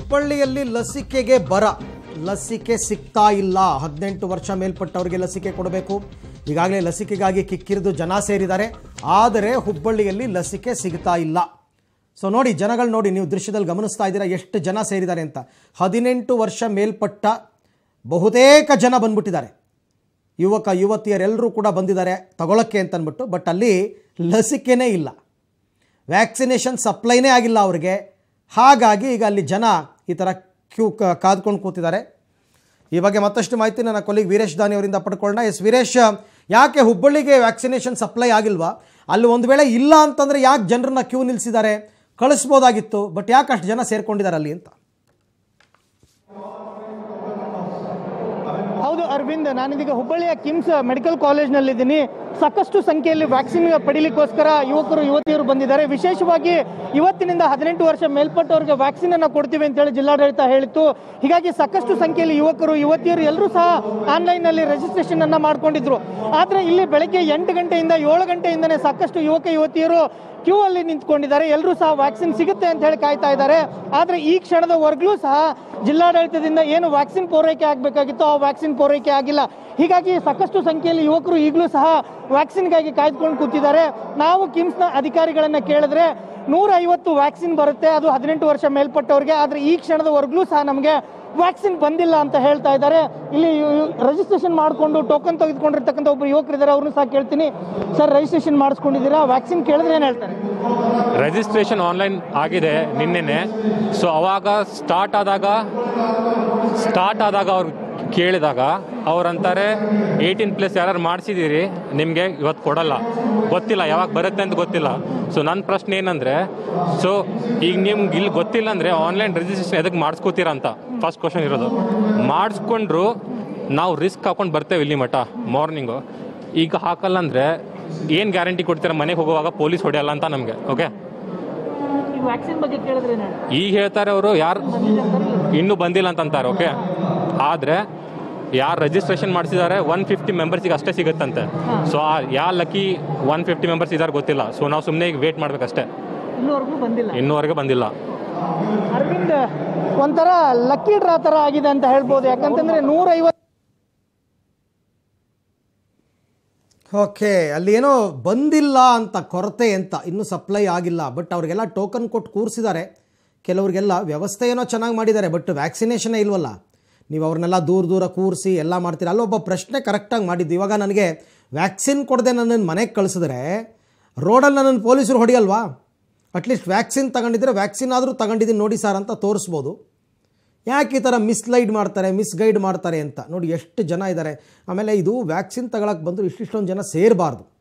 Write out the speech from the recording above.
ಹುಬ್ಬಳ್ಳಿಯಲ್ಲಿ ಲಸಿಕೆಗೆ ಬರ ಲಸಿಕೆ ಸಿಗ್ತಾ ಇಲ್ಲ ಹದಿನೆಂಟು ವರ್ಷ ಮೇಲ್ಪಟ್ಟವರಿಗೆ ಲಸಿಕೆ ಕೊಡಬೇಕು ಈಗಾಗಲೇ ಲಸಿಕೆಗಾಗಿ ಕಿಕ್ಕಿರಿದು ಜನ ಸೇರಿದ್ದಾರೆ ಆದರೆ ಹುಬ್ಬಳ್ಳಿಯಲ್ಲಿ ಲಸಿಕೆ ಸಿಗ್ತಾ ಇಲ್ಲ ಸೊ ನೋಡಿ ಜನಗಳು ನೋಡಿ ನೀವು ದೃಶ್ಯದಲ್ಲಿ ಗಮನಿಸ್ತಾ ಇದ್ದೀರಾ ಎಷ್ಟು ಜನ ಸೇರಿದ್ದಾರೆ ಅಂತ ಹದಿನೆಂಟು ವರ್ಷ ಮೇಲ್ಪಟ್ಟ ಬಹುತೇಕ ಜನ ಬಂದ್ಬಿಟ್ಟಿದ್ದಾರೆ ಯುವಕ ಯುವತಿಯರೆಲ್ಲರೂ ಕೂಡ ಬಂದಿದ್ದಾರೆ ತಗೊಳಕ್ಕೆ ಅಂತ ಅಂದ್ಬಿಟ್ಟು ಬಟ್ ಅಲ್ಲಿ ಲಸಿಕೆನೇ ಇಲ್ಲ ವ್ಯಾಕ್ಸಿನೇಷನ್ ಸಪ್ಲೈನೇ ಆಗಿಲ್ಲ ಅವ್ರಿಗೆ ಹಾಗಾಗಿ ಈಗ ಅಲ್ಲಿ ಜನ ಈ ಥರ ಕ್ಯೂ ಕ- ಕಾದ್ಕೊಂಡು ಕೂತಿದ್ದಾರೆ ಈ ಬಗ್ಗೆ ಮತ್ತಷ್ಟು ಮಾಹಿತಿ ನನ್ನ ಕೊಲ್ಲಿಗ್ ವೀರೇಶ್ ದಾನಿ ಅವರಿಂದ ಪಡ್ಕೊಳ್ಳೋಣ ಎಸ್ ವೀರೇಶ್ ಯಾಕೆ ಹುಬ್ಬಳ್ಳಿಗೆ ವ್ಯಾಕ್ಸಿನೇಷನ್ ಸಪ್ಲೈ ಆಗಿಲ್ವಾ ಅಲ್ಲಿ ಒಂದು ವೇಳೆ ಇಲ್ಲ ಅಂತಂದರೆ ಯಾಕೆ ಜನರನ್ನ ಕ್ಯೂ ನಿಲ್ಲಿಸಿದ್ದಾರೆ ಕಳಿಸ್ಬೋದಾಗಿತ್ತು ಬಟ್ ಯಾಕೆ ಅಷ್ಟು ಜನ ಸೇರ್ಕೊಂಡಿದ್ದಾರೆ ಅಲ್ಲಿ ಅಂತ ಹೌದು ಅರವಿಂದ್ ನಾನಿದೀಗ ಹುಬ್ಬಳ್ಳಿಯ ಕಿಮ್ಸ್ ಮೆಡಿಕಲ್ ಕಾಲೇಜ್ನಲ್ಲಿದ್ದೀನಿ ಸಾಕಷ್ಟು ಸಂಖ್ಯೆಯಲ್ಲಿ ವ್ಯಾಕ್ಸಿನ್ ಪಡಿಲಿಕ್ಕೋಸ್ಕರ ಯುವಕರು ಯುವತಿಯರು ಬಂದಿದ್ದಾರೆ ವಿಶೇಷವಾಗಿ ಇವತ್ತಿನಿಂದ ಹದಿನೆಂಟು ವರ್ಷ ಮೇಲ್ಪಟ್ಟವರಿಗೆ ವ್ಯಾಕ್ಸಿನ್ ಅನ್ನ ಕೊಡ್ತೀವಿ ಅಂತ ಹೇಳಿ ಜಿಲ್ಲಾಡಳಿತ ಹೇಳಿತ್ತು ಹೀಗಾಗಿ ಸಾಕಷ್ಟು ಸಂಖ್ಯೆಯಲ್ಲಿ ಯುವಕರು ಯುವತಿಯರು ಎಲ್ಲರೂ ಸಹ ಆನ್ಲೈನ್ ನಲ್ಲಿ ರಿಜಿಸ್ಟ್ರೇಷನ್ ಅನ್ನ ಮಾಡ್ಕೊಂಡಿದ್ರು ಆದ್ರೆ ಇಲ್ಲಿ ಬೆಳಗ್ಗೆ ಎಂಟು ಗಂಟೆಯಿಂದ ಏಳು ಗಂಟೆಯಿಂದನೇ ಸಾಕಷ್ಟು ಯುವಕ ಯುವತಿಯರು ಕ್ಯೂ ಅಲ್ಲಿ ನಿಂತ್ಕೊಂಡಿದ್ದಾರೆ ಎಲ್ಲರೂ ಸಹ ವ್ಯಾಕ್ಸಿನ್ ಸಿಗುತ್ತೆ ಅಂತ ಹೇಳಿ ಕಾಯ್ತಾ ಇದ್ದಾರೆ ಆದ್ರೆ ಈ ಕ್ಷಣದವರೆಗೂ ಸಹ ಜಿಲ್ಲಾಡಳಿತದಿಂದ ಏನು ವ್ಯಾಕ್ಸಿನ್ ಪೂರೈಕೆ ಆಗಬೇಕಾಗಿತ್ತು ಆ ವ್ಯಾಕ್ಸಿನ್ ಪೂರೈಕೆ ಆಗಿಲ್ಲ ಹೀಗಾಗಿ ಸಾಕಷ್ಟು ಸಂಖ್ಯೆಯಲ್ಲಿ ಯುವಕರು ಈಗಲೂ ಸಹ ವ್ಯಾಕ್ಸಿನ್ಗಾಗಿ ಕಾಯ್ದುಕೊಂಡು ಕೂತಿದ್ದಾರೆ ನಾವು ಕಿಮ್ಸ್ನ ಅಧಿಕಾರಿಗಳನ್ನ ಕೇಳಿದ್ರೆ ನೂರ ಐವತ್ತು ವ್ಯಾಕ್ಸಿನ್ ಬರುತ್ತೆ ಅದು ಹದಿನೆಂಟು ವರ್ಷ ಮೇಲ್ಪಟ್ಟವರಿಗೆ ಆದ್ರೆ ಈ ಕ್ಷಣದವರೆಗೂ ಸಹ ನಮಗೆ ವ್ಯಾಕ್ಸಿನ್ ಬಂದಿಲ್ಲ ಅಂತ ಹೇಳ್ತಾ ಇದ್ದಾರೆ ಇಲ್ಲಿ ರಿಜಿಸ್ಟ್ರೇಷನ್ ಮಾಡಿಕೊಂಡು ಟೋಕನ್ ತೆಗೆದುಕೊಂಡಿರ್ತಕ್ಕಂಥ ಒಬ್ಬರು ಯುವಕರಿದ್ದಾರೆ ಅವ್ರನ್ನ ಸಹ ಕೇಳ್ತೀನಿ ಸರ್ ರಿಜಿಸ್ಟ್ರೇಷನ್ ಮಾಡಿಸ್ಕೊಂಡಿದ್ದೀರಾ ವ್ಯಾಕ್ಸಿನ್ ಕೇಳಿದ್ರೆ ಏನು ಹೇಳ್ತಾರೆ ರಿಜಿಸ್ಟ್ರೇಷನ್ ಆನ್ಲೈನ್ ಆಗಿದೆ ನಿನ್ನೆನೆ ಸೊ ಅವಾಗ ಸ್ಟಾರ್ಟ್ ಆದಾಗ ಸ್ಟಾರ್ಟ್ ಆದಾಗ ಅವ್ರು ಕೇಳಿದಾಗ ಅವ್ರಂತಾರೆ ಏಯ್ಟೀನ್ ಪ್ಲಸ್ ಯಾರು ಮಾಡಿಸಿದ್ದೀರಿ ನಿಮಗೆ ಇವತ್ತು ಕೊಡಲ್ಲ ಗೊತ್ತಿಲ್ಲ ಯಾವಾಗ ಬರುತ್ತೆ ಅಂತ ಗೊತ್ತಿಲ್ಲ ಸೊ ನನ್ನ ಪ್ರಶ್ನೆ ಏನಂದರೆ ಸೊ ಈಗ ನಿಮ್ಗೆ ಇಲ್ಲಿ ಗೊತ್ತಿಲ್ಲ ಅಂದರೆ ಆನ್ಲೈನ್ ರಿಜಿಸ್ಟ್ರೇಷನ್ ಎದಕ್ಕೆ ಮಾಡಿಸ್ಕೋತೀರಾ ಅಂತ ಫಸ್ಟ್ ಕ್ವಶನ್ ಇರೋದು ಮಾಡಿಸ್ಕೊಂಡ್ರು ನಾವು ರಿಸ್ಕ್ ಹಾಕೊಂಡು ಬರ್ತೇವೆ ಇಲ್ಲಿ ಮಠ ಮಾರ್ನಿಂಗು ಈಗ ಹಾಕಲ್ಲ ಅಂದರೆ ಏನು ಗ್ಯಾರಂಟಿ ಕೊಡ್ತೀರಾ ಮನೆಗೆ ಹೋಗುವಾಗ ಪೊಲೀಸ್ ಹೊಡೆಯಲ್ಲ ಅಂತ ನಮಗೆ ಓಕೆ ಈ ವ್ಯಾಕ್ಸಿನ್ ಬಗ್ಗೆ ಕೇಳಿದ್ರೆ ಏನು ಹೇಳ್ತಾರೆ ಈಗ ಹೇಳ್ತಾರೆ ಅವರು ಯಾರು ಇನ್ನೂ ಬಂದಿಲ್ಲ ಅಂತ ಅಂತಾರೆ ಓಕೆ ಆದರೆ ಯಾರು ರಿಜಿಸ್ಟ್ರೇಷನ್ ಮಾಡಿಸಿದ್ದಾರೆ ಒನ್ ಫಿಫ್ಟಿ ಮೆಂಬರ್ಸಿಗೆ ಅಷ್ಟೇ ಸಿಗುತ್ತಂತೆ ಸೊ ಆ ಯಾವ ಲಕ್ಕಿ ಒನ್ ಫಿಫ್ಟಿ ಮೆಂಬರ್ಸ್ ಇದ್ದಾರೆ ಗೊತ್ತಿಲ್ಲ ಸೊ ನಾವು ಸುಮ್ಮನೆ ಈಗ ವೇಟ್ ಮಾಡ್ಬೇಕಷ್ಟೇ ಇನ್ನೂವರೆಗೂ ಬಂದಿಲ್ಲ ಇನ್ನೂವರೆಗೆ ಬಂದಿಲ್ಲ ಅರವಿಂದ್ ಒಂಥರ ಲಕ್ಕಿ ಡ್ರಾ ತರ ಆಗಿದೆ ಅಂತ ಹೇಳ್ಬೋದು ಯಾಕಂತಂದ್ರೆ ನೂರ ಐವತ್ತು ಓಕೆ ಅಲ್ಲಿ ಏನೋ ಬಂದಿಲ್ಲ ಅಂತ ಕೊರತೆ ಅಂತ ಇನ್ನೂ ಸಪ್ಲೈ ಆಗಿಲ್ಲ ಬಟ್ ಅವ್ರಿಗೆಲ್ಲ ಟೋಕನ್ ಕೊಟ್ಟು ಕೂರಿಸಿದ್ದಾರೆ ಕೆಲವ್ರಿಗೆಲ್ಲ ವ್ಯವಸ್ಥೆ ಏನೋ ಚೆನ್ನಾಗಿ ಮಾಡಿದ್ದಾರೆ ಬಟ್ ವ್ಯಾಕ್ಸಿನೇಷನೇ ಇಲ್ವಲ್ಲ ನೀವು ಅವ್ರನ್ನೆಲ್ಲ ದೂರ ದೂರ ಕೂರಿಸಿ ಎಲ್ಲ ಮಾಡ್ತೀರ ಅಲ್ಲೊಬ್ಬ ಪ್ರಶ್ನೆ ಕರೆಕ್ಟಾಗಿ ಮಾಡಿದ್ದು ಇವಾಗ ನನಗೆ ವ್ಯಾಕ್ಸಿನ್ ಕೊಡದೆ ನನ್ನನ್ನು ಮನೆಗೆ ಕಳಿಸಿದ್ರೆ ರೋಡಲ್ಲಿ ನನ್ನನ್ನು ಪೊಲೀಸರು ಹೊಡೆಯಲ್ವಾ ಅಟ್ಲೀಸ್ಟ್ ವ್ಯಾಕ್ಸಿನ್ ತಗೊಂಡಿದ್ರೆ ವ್ಯಾಕ್ಸಿನ್ ಆದರೂ ತಗೊಂಡಿದ್ದೀನಿ ನೋಡಿ ಸರ್ ಅಂತ ತೋರಿಸ್ಬೋದು ಯಾಕೆ ಈ ಥರ ಮಿಸ್ಲೈಡ್ ಮಾಡ್ತಾರೆ ಮಿಸ್ಗೈಡ್ ಮಾಡ್ತಾರೆ ಅಂತ ನೋಡಿ ಎಷ್ಟು ಜನ ಇದ್ದಾರೆ ಆಮೇಲೆ ಇದು ವ್ಯಾಕ್ಸಿನ್ ತಗೊಳಕ್ಕೆ ಬಂದರೂ ಇಷ್ಟಿಷ್ಟೊಂದು ಜನ ಸೇರಬಾರ್ದು